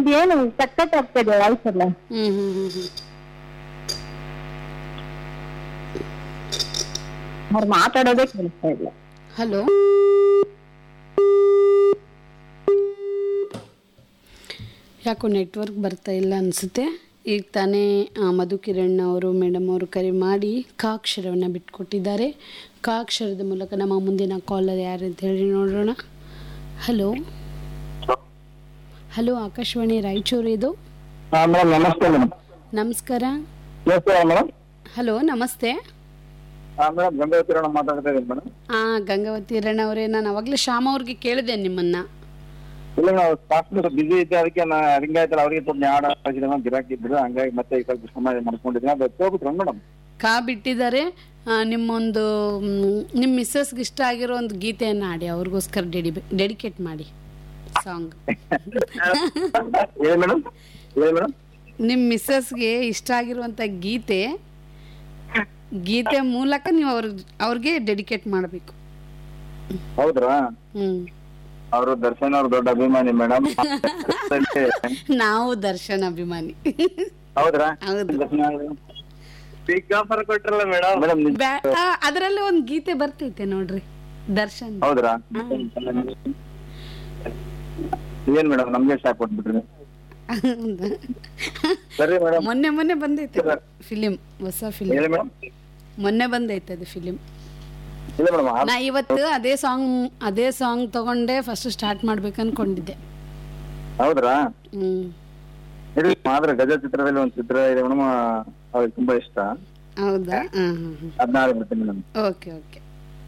ಏನು ಸಖತ್ ಆಗ್ತದೆ ವಾಯ್ಸ್ ಎಲ್ಲ ಹ್ಮ್ ಹ್ಮ್ ಹ್ಮ್ ಹ್ಮ್ ಅವ್ರು ಮಾತಾಡೋದೇ ಕೇಳಿಸ್ತಾ ಇಲ್ಲ ಹಲೋ ಯಾಕೋ ನೆಟ್ವರ್ಕ್ ಬರ್ತಾ ಇಲ್ಲ ಅನಿಸುತ್ತೆ ಈಗ ತಾನೇ ಆ, ಮಧು ಕಿರಣ್ ಅವರು ಮೇಡಮ್ ಅವರು ಕರೆ ಮಾಡಿ ಕಾಕ್ಷರವನ್ನು ಬಿಟ್ಕೊಟ್ಟಿದ್ದಾರೆ ಕಾಕ್ಷರದ ಮೂಲಕ ನಮ್ಮ ಮುಂದಿನ ಕಾಲರ್ ಯಾರು ಅಂತ ಹೇಳಿ ನೋಡೋಣ ಹಲೋ ಹಲೋ ಆಕಾಶವಾಣಿ ರಾಯಚೂರು ಇದು ಹಾ ಮೇಡಮ್ ನಮಸ್ತೆ ಮೇಡಮ್ ನಮಸ್ಕಾರ ನಮಸ್ಕಾರ ಮೇಡಮ್ ಹಲೋ ನಮಸ್ತೆ ಹಾ ಮೇಡಮ್ ಗಂಗಾವತಿ ರಣ ಮಾತಾಡ್ತಾ ಇದ್ದೀನಿ ಮೇಡಮ್ ಹಾಂ ಗಂಗಾವತಿ ರಣ್ ಅವರೇ ನಾನು ಅವಾಗಲೇ ಶ್ಯಾಮ ಅವ್ರಿಗೆ ಕೇಳಿದೆ ನಿಮ್ಮನ್ನು ಇಲ್ಲ ನಾವು ಸ್ಟಾಫ್ ಬಿಸಿ ಇದ್ದೆ ಅದಕ್ಕೆ ನಾ ಹಿಂಗಾಯ್ತಲ್ಲ ಅವ್ರಿಗೆ ಸ್ವಲ್ಪ ಹಾಡ ಹಾಕಿದ್ರೆ ಗಿರಾಕಿ ಇದ್ರು ಹಂಗಾಗಿ ಮತ್ತೆ ಈಗ ಸ್ವಲ್ಪ ಸಮಯ ಮಾಡ್ಕೊಂಡಿದ್ದೀನಿ ಅದು ಹೋಗ್ಬಿಟ್ರ ಮೇಡಮ್ ಕಾ ಬಿಟ್ಟಿದ್ದಾರೆ ಆ, ನಿಮ್ಮೊಂದು ಮ್, ನಿಮ್ಮ ಮಿಸ್ಸಸ್ಗೆ ಇಷ್ಟ ಆಗಿರೋ ಒಂದು ಗೀತೆಯನ್ನು ಹಾಡಿ ಅವ್ರಿಗೋಸ್ಕರ ಡೆಡಿ ಡೆಡಿಕೇಟ್ ಮಾಡಿ ಸಾಂಗ್ ಹೇಳಿ ಮೇಡಮ್ ಹೇಳಿ ಮೇಡಮ್ ನಿಮ್ಮ ಮಿಸ್ಸಸ್ಗೆ ಇಷ್ಟ ಆಗಿರುವಂಥ ಗೀತೆ ಗೀತೆ ಮೂಲಕ ನೀವು ಅವ್ರ ಅವ್ರಿಗೆ ಡೆಡಿಕೇಟ್ ಮಾಡಬೇಕು ಹೌದ್ರಾ ಹ್ಞೂ ಅವರು ದರ್ಶನ್ ಅವ್ರ ದೊಡ್ಡ ಅಭಿಮಾನಿ ಮೇಡಮ್ ನಾವು ದರ್ಶನ್ ಅಭಿಮಾನಿ ಹೌದ್ರಾ ಹೌದು ಬಿಗ್ ಆಫರ್ ಕೊಟ್ರಲ್ಲ ಮೇಡಮ್ ಮೇಡಮ್ ಬ್ಯಾ ಅದರಲ್ಲಿ ಒಂದು ಗೀತೆ ಬರ್ತೈತೆ ನೋಡ್ರಿ ದರ್ಶನ್ ಹೌದ್ರಾ ಏನ್ ಮೇಡಮ್ ನಮ್ಗೆ ಶಾಕ್ ಕೊಟ್ಬಿಟ್ರಿ ಸರಿ ಮೇಡಮ್ ಮೊನ್ನೆ ಮೊನ್ನೆ ಬಂದೈತೆ ಫಿಲಿಂ ಹೊಸ ಫಿಲಿಂ ಹೇಳಿ ಮೇಡಮ್ ಮೊನ್ನೆ ಬಂದೈತೆ ಅದು ಫಿಲಿಂ ಇಲ್ಲ ಮೇಡಮ್ ನಾ ಇವತ್ತು ಅದೇ ಸಾಂಗ್ ಅದೇ ಸಾಂಗ್ ತಗೊಂಡೆ ಫಸ್ಟ್ ಸ್ಟಾರ್ಟ್ ಮಾಡ್ಬೇಕು ಅನ್ಕೊಂಡಿದ್ದೆ ಹೌದ್ರಾ ಹ್ಮ್ ಇಲ್ಲ ಆದ್ರೆ ಗಜ ಚಿತ್ರದಲ್ಲಿ ಒಂದು ಚಿತ್ರ ಇದೆ ಮೇಡಮ್ ಅವ್ರಿಗೆ ತುಂಬಾ ಇಷ್ಟ ಹೌದಾ ಹ್ಮ್ ಹ್ಮ್ ಹ್ಮ್ ಅದನ್ನ ಆಡ್ಬಿಡ್ತೀನಿ ಮೇಡಮ್ ಓಕೆ ಓಕೆ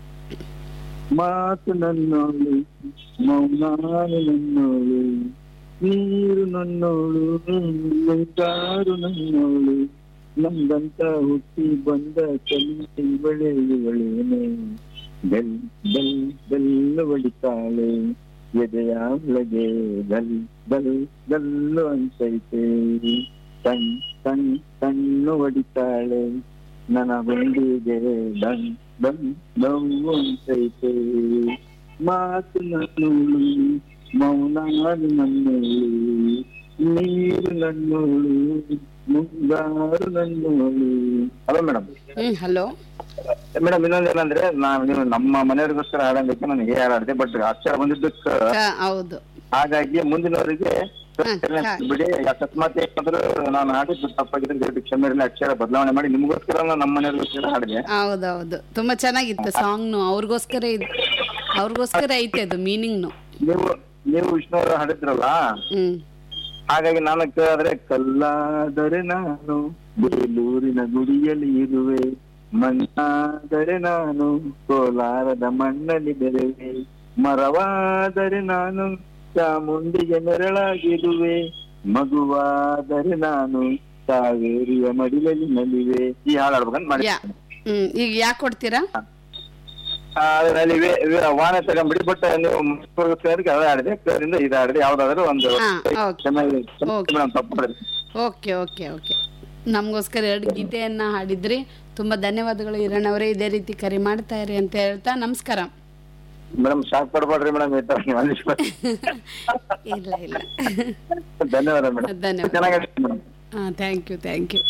ಮಾತು ನನ್ನೋಳು ಮೌನಾನು ನನ್ನೋಳು ನೀರು ನನ್ನೋಳು ಮುಂಗಾರು ನನ್ನೋಳು ನಮ್ದಂತ ಹುಟ್ಟಿ ಬಂದ ಕಲ್ಲಿ ಇವಳೆ ಇವಳೇನೆ ಬೆಲ್ ಬೆಲ್ ಬೆಲ್ಲು ಹೊಡಿತಾಳೆ ಎದೆಯಾಳಗೆ ಗಲ್ ಗಲ್ ಗಲ್ಲು ಅಂತೈತೆ ಕಣ್ ಕಣ್ ಕಣ್ಣು ಹೊಡಿತಾಳೆ ನನ್ನ ಗುಂಡಿಗೆ ಡನ್ ಡನ್ ನೋವು ಅಂತೈತೆ ಮಾತು ನನ್ನೋಳು ಮೌನಾಡು ನನ್ನೋಳು ನೀರು ನನ್ನೋಳು ಮುಂಗಾರು ನನ್ನೋಳು hello madam hmm hello madam ಇನ್ನೊಂದು ಏನಂದ್ರೆ ನಾನು ನೀವು ನಮ್ಮ ಮನೆಯವ್ರಿಗೋಸ್ಕರ ಹಾಡಂಗಕ್ಕೆ ನಾನು ಹೇಗೆ ಹಾಡಾಡ್ದೆ ಬಟ್ ಅಕ್ಷರ ಬಂದಿದ್ದಕ್ಕೆ ಹೌದು ಹಾಗಾಗಿ ಮುಂದಿನವರಿಗೆ ಹಾ. ಬಿಡಿ ಅಕಸ್ಮಾತ್ ಏನಾದ್ರು ನಾನು ಹಾಡಿದ್ದು ತಪ್ಪಾಗಿದ್ರೆ ದಯವಿಟ್ಟು ಕ್ಷಮೆ ಇರಲಿ ಅಕ್ಷರ ಬದಲಾವಣೆ ಮಾಡಿ ನಿಮಗೋಸ್ಕರ ನಾನು ನಮ್ಮ ಮನೆಯವ್ರಿಗೋಸ್ಕರ ಹಾಡಿದೆ ಹೌದೌದು ತುಂಬಾ ಚೆನ್ನಾಗಿತ್ತು ಸಾಂಗ್ನು ಅವ್ರಿಗೋಸ್ಕರ ಇದ್ ಅವ್ರಿಗೋಸ್ಕರ ಐತೆ ಅದು ಮೀನಿಂಗ್ನು ನೀವು ನೀವು ವಿಷ್ಣು ಅವರು ಹಾಡಿದ್ರಲ್ಲ ಹ್ಮ್ ಹಾಗಾಗಿ ನಾನು ಕೇಳಿದ್ರೆ ಕಲ್ಲಾದರೆ ನಾನು ಬೇಲೂರಿನ ಗುಡಿಯಲ್ಲಿ ಇರುವೆ ಮಣ್ಣಾದರೆ ನಾನು ಕೋಲಾರದ ಮಣ್ಣಲ್ಲಿ ಬೆರೆವೆ ಮರವಾದರೆ ನಾನು ಚಾಮುಂಡಿಗೆ ನೆರಳಾಗಿರುವೆ ಮಗುವಾದರೆ ನಾನು ಕಾವೇರಿಯ ಮಡಿಲಲ್ಲಿ ನಲಿವೆ ಈ ಹಾಡು ಹಾಡ್ಬೇಕಂತ ಮಾಡಿ ಯಾ ಹ್ಮ್ ಈಗ ಯಾಕೆ ಕೊಡ್ತೀರಾ ಅದರಲ್ಲಿ ವಾಹನ ತಗೊಂಬಿಡಿ ಬಟ್ ನೀವು ಮಕ್ಕಳಿಗೋಸ್ಕರ ಅದೇ ಆಡಿದೆ ಅದರಿಂದ ಇದು ಆಡಿದೆ ಯಾವ್ದಾದ್ರು ಒಂದು ಹಾ, ಓಕೆ. ಚೆನ್ನಾಗಿ ಓಕೆ. ಮೇಡಮ್ ತಪ್ಪು ಮಾಡಿದ್ರಿ ಓಕೆ ಓಕೆ ಓಕೆ ನಮಗೋಸ್ಕರ ಎರಡು ಗೀತೆಯನ್ನ ಹಾಡಿದ್ರಿ ತುಂಬಾ ಧನ್ಯವಾದಗಳು ಇರಣವರೇ ಇದೇ ರೀತಿ ಕರೆ ಮಾಡ್ತಾ ಇರಿ ಅಂತ ಹೇಳ್ತಾ ನಮಸ್ಕಾರ ಮೇಡಮ್ ಶಾಕ್ ಪಡ್ಬೇಡ್ರಿ ಮೇಡಮ್ ಈ ತರ ನೀವು ಅಂದಿಸ್ಬೇಡಿ. ಇಲ್ಲ ಇಲ್ಲ ಧನ್ಯವಾದ ಮೇಡಮ್ ಧನ್ಯವಾದ. ಚೆನ್ನಾಗಿದೆ ಮೇಡಮ್ ಹಾಂ ಥ್ಯಾಂಕ್ ಯು ಥ್ಯಾಂಕ್ ಯು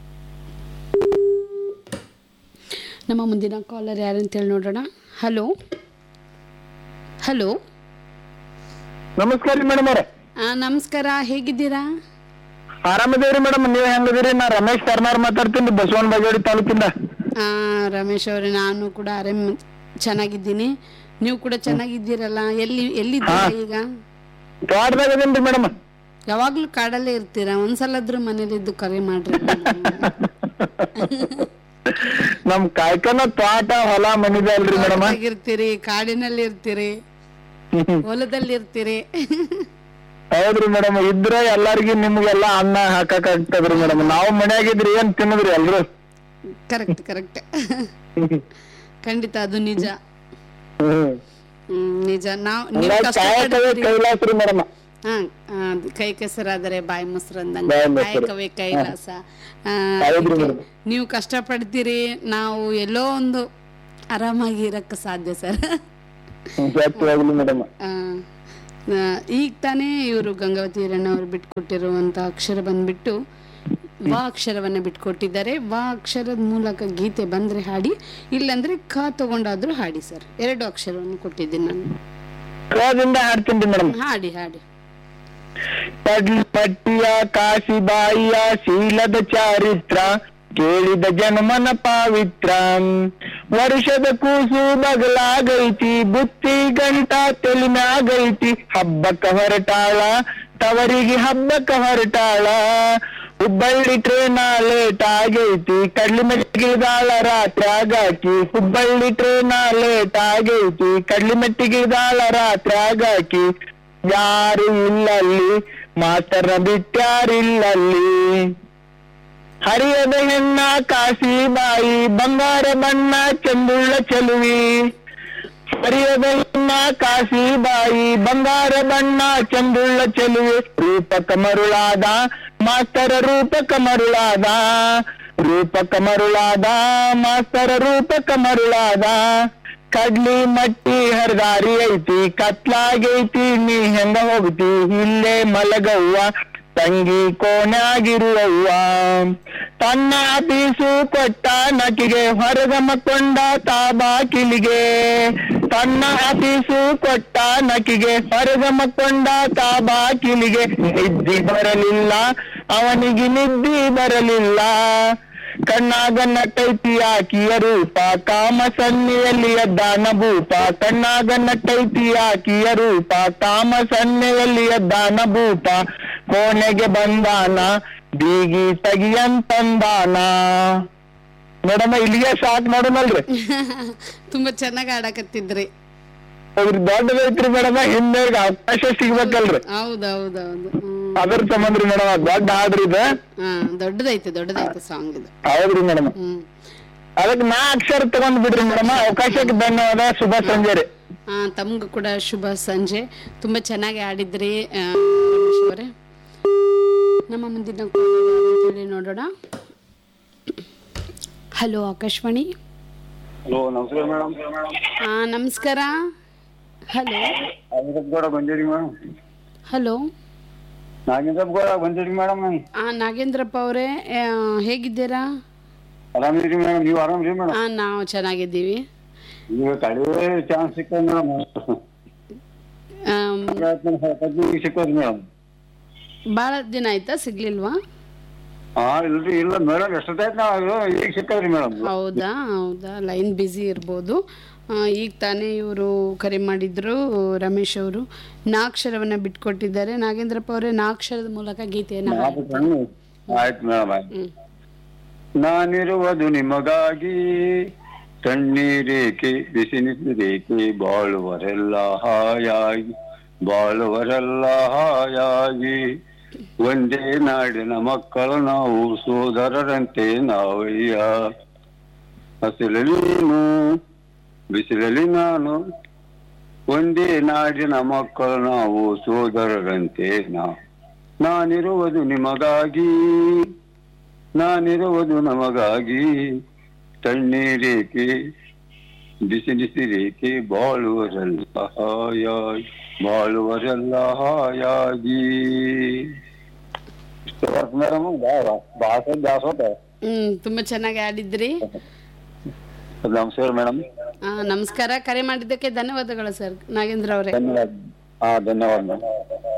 ನಮ್ಮ ಮುಂದಿನ ಕಾಲರ್ ಯಾರು ಅಂತೇಳಿ ನೋಡೋಣ ಹಲೋ ಹಲೋ ನಮಸ್ಕಾರ ರೀ ಮೇಡಮ್ ಅವ್ರೆ ನಮಸ್ಕಾರ ಹೇಗಿದ್ದೀರಾ ಆರಾಮದೇವ್ರಿ ಮೇಡಮ್ ನೀವ್ ಹೆಂಗದಿರಿ ನಾ ರಮೇಶ್ ಕರ್ನಾರ್ ಮಾತಾಡ್ತೀನಿ ಬಸವನ ಬಾಗೇವಾಡಿ ತಾಲೂಕಿಂದ ಆ, ರಮೇಶ್ ಅವರೇ ನಾನು ಕೂಡ ಆರಾಮ್ ಚೆನ್ನಾಗಿದ್ದೀನಿ ನೀವು ಕೂಡ ಚೆನ್ನಾಗಿದ್ದೀರಲ್ಲ ಎಲ್ಲಿ ಎಲ್ಲಿದ್ದೀರಾ ಈಗ ತೋಟದಾಗ ಇದೀನ್ರಿ ಮೇಡಮ್ ಯಾವಾಗ್ಲೂ ಕಾಡಲ್ಲೇ ಇರ್ತೀರಾ ಒಂದ್ಸಲದ್ರೂ ಮನೇಲಿದ್ದು ಕರೆ ಮಾಡ್ರಿ ನಮ್ ಕಾಯ್ಕನ ತೋಟ ಹೊಲ ಮನಿದೆ ಅಲ್ರಿ ಮೇಡಮ್ ಇರ್ತೀರಿ ಕಾಡಿನಲ್ಲಿ ಇರ್ತೀರಿ ಹೊಲದಲ್ಲಿ ಇರ್ತೀರಿ ಹೌದ್ರಿ ಮೇಡಮ್ ಇದ್ರ ಎಲ್ಲಾರ್ಗಿ ನಿಮ್ಗೆಲ್ಲಾ ಅನ್ನ ಹಾಕಕ್ ಆಗ್ತದ್ರಿ ಮೇಡಮ್ ನಾವು ಮನ್ಯಾಗಿದ್ರಿ ಏನ್ ತಿನ್ನದ್ರಿ ಎಲ್ರು ಕರೆಕ್ಟ್ ಕರೆಕ್ಟ್ ಖಂಡಿತ ಅದು ನಿಜ ಹ್ಮ್ ಹ್ಮ್, ನಿಜ ನಾವ್ ನೀವು ಹಂಗಾಗಿ ಕಾಯಕವೇ ಕಷ್ಟಪಡ್ತೀರಿ ಕೈಲಾಸ ರೀ ಮೇಡಮ್ ಹಾ ಆ, ಅದು ಕೈ ಕೆಸರಾದರೆ ಬಾಯಿ ಮೊಸರಂದಂಗ ಬಾಯಿ ಮೊಸರು. ಕಾಯಕವೇ ಕೈಲಾಸ ಆ, ಹೌದ್ರಿ ಅದಕ್ಕೆ ಮೇಡಮ್. ನೀವು ಕಷ್ಟಪಡ್ತೀರಿ ನಾವು ಎಲ್ಲೋ ಒಂದು ಆರಾಮಾಗಿ ಇರಕ್ಕೆ ಸಾಧ್ಯ ಸರ್ ಸತ್ಯವಾಗ್ಲಿ ಮೇಡಮ್ ಆ, ಈಗ ತಾನೇ ಇವರು ಗಂಗಾವತಿ ಹಿರಣ್ಣವರು ಬಿಟ್ಕೊಟ್ಟಿರುವಂಥ ಅಕ್ಷರ ಬಂದ್ಬಿಟ್ಟು ವಾ ಅಕ್ಷರವನ್ನ ಬಿಟ್ಕೊಟ್ಟಿದ್ದಾರೆ ವಾ ಅಕ್ಷರದ ಮೂಲಕ ಗೀತೆ ಬಂದ್ರೆ ಹಾಡಿ ಇಲ್ಲಾಂದ್ರೆ ಕ ತಗೊಂಡಾದ್ರೂ ಹಾಡಿ ಸರ್ ಎರಡು ಅಕ್ಷರವನ್ನು ಕೊಟ್ಟಿದ್ದೀನಿ ನಾನು ಕ್ರೋದಿಂದ ಹಾಡ್ತೀನಿ ಮೇಡಮ್ ಹಾಡಿ ಹಾಡಿ ಪಟ್ಟಿಯ ಕಾಶಿಬಾಯಿಯ ಶೀಲದ ಚಾರಿತ್ರ ಕೇಳಿದ ಜನ್ಮನ ಪಾವಿತ್ರ ವರ್ಷದ ಕೂಸು ಬಗಲಾಗೈತಿ ಬುತ್ತಿ ಗಂಟ ತೆಲಿಮ್ಯಾಗೈತಿ ಹಬ್ಬಕ್ಕ ಹೊರಟಾಳ ತವರಿಗೆ ಹಬ್ಬಕ್ಕ ಹೊರಟಾಳ ಹುಬ್ಬಳ್ಳಿ ಟ್ರೇನ ಲೇಟ್ ಆಗೈತಿ ಕಡ್ಲಿ ಮೆಟ್ಟಿಗಿದಾಳ ರಾತ್ರಿ ಆಗಾಕಿ ಹುಬ್ಬಳ್ಳಿ ಟ್ರೇನ ಲೇಟ್ ಆಗೈತಿ ಕಡ್ಲಿ ಮೆಟ್ಟಿಗಿದಾಳ ರಾತ್ರಿ ಆಗಾಕಿ ಯಾರು ಇಲ್ಲಲ್ಲಿ ಮಾತರ ಬಿಟ್ಯಾರಿಲ್ಲಲ್ಲಿ ಹರಿಯದ ಹೆಣ್ಣ ಕಾಸಿ ಬಾಯಿ ಬಂಗಾರ ಬಣ್ಣ ಚಂದುಳ್ಳ ಚೆಲುವಿ ಹರಿಯದ ಹೆಣ್ಣ ಕಾಸಿ ಬಾಯಿ ಬಂಗಾರ ಬಣ್ಣ ಚಂದುಳ್ಳ ಚೆಲುವೆ ರೂಪಕ ಮರುಳಾದ ಮಾಸ್ತರ ರೂಪಕ ಮರುಳಾದ ರೂಪಕ ಮರುಳಾದ ಮಾಸ್ತರ ರೂಪಕ ಮರುಳಾದ ಕಡ್ಲಿ ಮಟ್ಟಿ ಹರಿದಾರಿ ಐತಿ ಕತ್ಲಾಗೈತಿ ನೀ ಹೆಂಗ ಹೋಗ್ತಿ ಇಲ್ಲೇ ಮಲಗವ್ವ ತಂಗಿ ಕೋಣಾಗಿರುವವ್ವ ತನ್ನ ಬೀಸು ಕೊಟ್ಟ ನಕಿಗೆ ಹೊರಗ ಮಕ್ಕೊಂಡ ತಾಬಾಕಿಲಿಗೆ ತನ್ನ ಬೀಸು ಕೊಟ್ಟ ನಕಿಗೆ ಹೊರಗ ಮಕ್ಕೊಂಡ ತಾಬಾಕಿಲಿಗೆ ನಿದ್ದಿ ಬರಲಿಲ್ಲ ಅವನಿಗೆ ನಿದ್ದಿ ಬರಲಿಲ್ಲ ಕಣ್ಣಾಗ ನಟೈತಿ ಆಕಿಯ ರೂಪ ಕಾಮ ಸನ್ನೆಯಲ್ಲಿ ಎದ್ದಾನ ಭೂಪ ಕಣ್ಣಾಗ ನಟೈತಿ ಆಕಿಯ ರೂಪ ಕಾಮ ಸನ್ನೆಯಲ್ಲಿ ಎದ್ದಾನ ಭೂಪ ಕೋಣೆಗೆ ಬಂದಾನ ಬೀಗಿ ತೆಗಿಯಂತಂದಾನ ಮೇಡಮ್ ಇಲ್ಲಿಗೆ ಸಾಕ್ ನೋಡೋಣಲ್ರಿ ತುಂಬಾ ಚೆನ್ನಾಗಿ ಆಡಕತ್ತಿದ್ರಿ ಅವ್ರ ದೊಡ್ಡದೈತ್ರಿ ಮೇಡಮ್ ಹಿಂದೆ ಅವಕಾಶ ಸಿಗ್ಬೇಕಲ್ರಿ ಹೌದೌದೌದು ಹ್ಮ್ ಅದ್ರ ಸಂಬಂಧ ರೀ ಮೇಡಮ್ ದೊಡ್ಡ ಹಾಡ್ರಿ ಇದು ಹಾ ದೊಡ್ಡದೈತೆ ದೊಡ್ಡದೈತೆ ಸಾಂಗ್ ಇದು ಹೌದ್ರಿ ಮೇಡಮ್ ಹ್ಮ್ ಅದಕ್ಕೆ ನಾ ಅಕ್ಷರ ತಗೊಂಡ್ ಬಿಡ್ರಿ ಮೇಡಮ್ ಅವಕಾಶಕ್ಕೆ ಧನ್ಯವಾದ ಶುಭ ಸಂಜೆ ರೀ ಆ, ತಮ್ಗೂ ಕೂಡ ಶುಭ ಸಂಜೆ ತುಂಬ ಚೆನ್ನಾಗಿ ಆಡಿದ್ರಿ ಆ, ರಮೇಶ್ ಅವರೇ ನಮ್ಮ ಮುಂದಿನ call ಯಾರು ಅಂತ ಹೇಳಿ ನೋಡೋಣ ಹಲೋ ಆಕಾಶವಾಣಿ ಹಲೋ ನಮಸ್ಕಾರ ಮೇಡಮ್ ಆ, ನಮಸ್ಕಾರ ಹಲೋ ಗೌಡ ಬಂದಿರಿ ಮೇಡಮ್ ಹಲೋ ನಾಗೇಂದ್ರ ಗೌಡ ಬಂದಿರಿ ಮೇಡಮ್ ಆ, ನಾಗೇಂದ್ರಪ್ಪ ಅವರೇ ಆ, ಹೇಗಿದ್ದೀರಾ ಆರಾಮಿರಿ ಮೇಡಮ್ ನೀವು ಆರಾಮ್ರಿ ಮೇಡಮ್ ಆ, ನಾವು ಚೆನ್ನಾಗಿದ್ದೀವಿ ಈಗ ಕಡಿಮೆ ಚಾನ್ಸ್ ಸಿಕ್ಕದ ಮೇಡಮ್ ಆಮ್, ಸಿಕ್ಕದ ಮೇಡಮ್ ಭಾಳ ದಿನ ಆಯ್ತಾ ಸಿಗ್ಲಿಲ್ವಾ ಹಾ ಇಲ್ರಿ ಇಲ್ಲ ಮೇಡಮ್ ಎಷ್ಟೊತ್ತಾಯ್ತು ನಾವು ಈಗ ಸಿಕ್ಕದ್ರಿ ಮೇಡಮ್ ಹೌದಾ ಹೌದಾ ಲೈನ್ ಬ್ಯುಸಿ ಇರ್ಬೋದು ಆ, ಈಗ ತಾನೇ ಇವರು ಕರೆ ಮಾಡಿದ್ರು ರಮೇಶ್ ಅವರು ನಾಕ್ಷರವನ್ನ ಬಿಟ್ಕೊಟ್ಟಿದ್ದಾರೆ ನಾಗೇಂದ್ರಪ್ಪ ಅವರೇ ನಾಕ್ಷರದ ಮೂಲಕ ಗೀತೆಯನ್ನು ಹಾಡಿ ಆಯ್ತು ಮೇಡಮ್ ಆಯ್ತು ಹ್ಮ್. ನಾನಿರುವುದು ನಿಮಗಾಗಿ ತಣ್ಣೀರೇಕೆ ಬಿಸಿ ರೇಕೆ ಬಾಳುವರೆಲ್ಲ ಹಾಯಾಗಿ ಬಾಳುವರೆಲ್ಲ ಹಾಯಾಗಿ ಒಂದೇ ನಾಡಿನ ಮಕ್ಕಳು ನಾವು ಸೋದರರಂತೆ ನಾವಯ್ಯ ಹಸಿಲಲ್ಲಿ ನೀನು ಬಿಸಿಲಲ್ಲಿ ನಾನು ಒಂದೇ ನಾಡಿನ ಮಕ್ಕಳು ನಾವು ಸೋದರರಂತೆ ನಾವು ನಾನಿರುವುದು ನಿಮಗಾಗಿ ನಾನಿರುವುದು ನಮಗಾಗಿ ತಣ್ಣೀರೇಕೆ ಬಿಸಿ ಬಿಸಿ ರೇಖೆ ಬಾಳುವರೆಲ್ಲ ಹಾಯಾಗಿ ಬಾಳುವರೆಲ್ಲ ಹಾಯಾಗಿ ಮೇಡಮ್ ಭಾಷೆ ದಾಸೋಟ ಹ್ಮ್ ತುಂಬಾ ಚೆನ್ನಾಗಿ ಆಡಿದ್ರಿ ನಮಸ್ಕಾರ ಮೇಡಮ್ ಆ, ನಮಸ್ಕಾರ ಕರೆ ಮಾಡಿದ್ದಕ್ಕೆ ಧನ್ಯವಾದಗಳು ಸರ್ ನಾಗೇಂದ್ರ ಅವರೇ ಧನ್ಯವಾದ ಹಾ ಧನ್ಯವಾದ ಮೇಡಮ್